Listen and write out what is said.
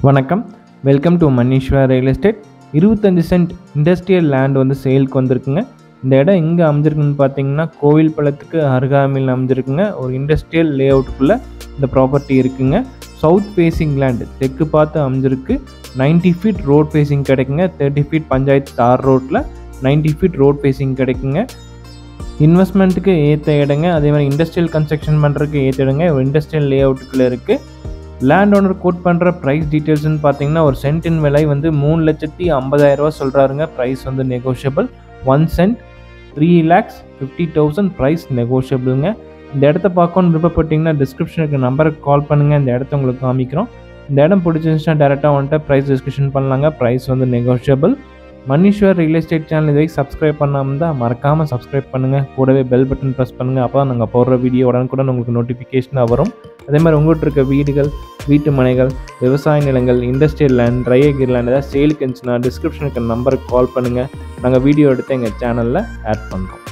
வணக்கம் welcome to Maneeswara real estate இருபத்தஞ்சி cent industrial land வந்து சேலுக்கு வந்திருக்குங்க இந்த இடம் எங்கே அமைஞ்சிருக்குன்னு பார்த்தீங்கன்னா கோவில் பழத்துக்கு அருகாமையில் அமைஞ்சிருக்குங்க ஒரு இண்டஸ்ட்ரியல் லே அவுட்டுக்குள்ளே இந்த ப்ராப்பர்ட்டி இருக்குங்க சவுத் ஃபேஸிங் லேண்ட் தெற்கு பார்த்து அமைஞ்சிருக்கு 90 ஃபீட் ரோட் ஃபேஸிங் கிடைக்குங்க தேர்ட்டி ஃபீட் பஞ்சாயத்து தார் ரோட்டில் 90 ஃபீட் ரோட் ஃபேஸிங் கிடைக்குங்க இன்வெஸ்ட்மெண்ட்டுக்கு ஏற்ற இடங்க அதே மாதிரி இண்டஸ்ட்ரியல் கன்ஸ்ட்ரக்ஷன் பண்ணுறதுக்கு ஏற்ற இடங்க ஒரு இண்டஸ்ட்ரியல் லே அவுட்டுக்குள்ளே இருக்குது லேண்ட் ஓனர் கோட் பண்ணுற ப்ரைஸ் டீட்டெயில்ஸ்னு பார்த்தீங்கன்னா ஒரு சென்ட்டின் விலை வந்து மூணு லட்சத்தி ஐம்பதாயிரரூவா சொல்கிறாருங்க ப்ரைஸ் வந்து negotiable one cent three lakhs fifty thousand price நெகோஷியபிளுங்க இந்த இடத்த பார்க்கணும்னு விருப்பப்பட்டீங்கன்னா டிஸ்கிரிப்ஷனுக்கு நம்பருக்கு கால் பண்ணுங்கள் இந்த இடத்த உங்களுக்கு காமிக்கிறோம் இந்த இடம் பிடிச்சிருந்துச்சுன்னா டேரெக்டாக வந்துட்டு ப்ரைஸ் டிஸ்கஷன் பண்ணலாங்க ப்ரைஸ் வந்து negotiable Maneeswar real estate channel இதுவரை சப்ஸ்கிரைப் பண்ணாமல் தான் மறக்காமல் சப்ஸ்கிரைப் பண்ணுங்கள் கூடவே பெல் பட்டன் ப்ரெஸ் பண்ணுங்கள் அப்போ தான் நாங்கள் போடுற வீடியோ உடனுக்குடன் உங்களுக்கு நோட்டிஃபிகேஷனாக வரும் அதே மாதிரி உங்கள்கிட்ட இருக்க வீடுகள் வீட்டு மனைகள் விவசாய நிலங்கள் இண்டஸ்ட்ரியல் லேண்ட் ட்ரையகிர் லேண்ட் ஏதாவது சேலுக்கு இருந்துச்சுன்னா டிஸ்கிரிப்ஷனுக்கு நம்பருக்கு கால் பண்ணுங்கள் நாங்கள் வீடியோ எடுத்து எங்கள் சேனலில் ஆட் பண்ணுறோம்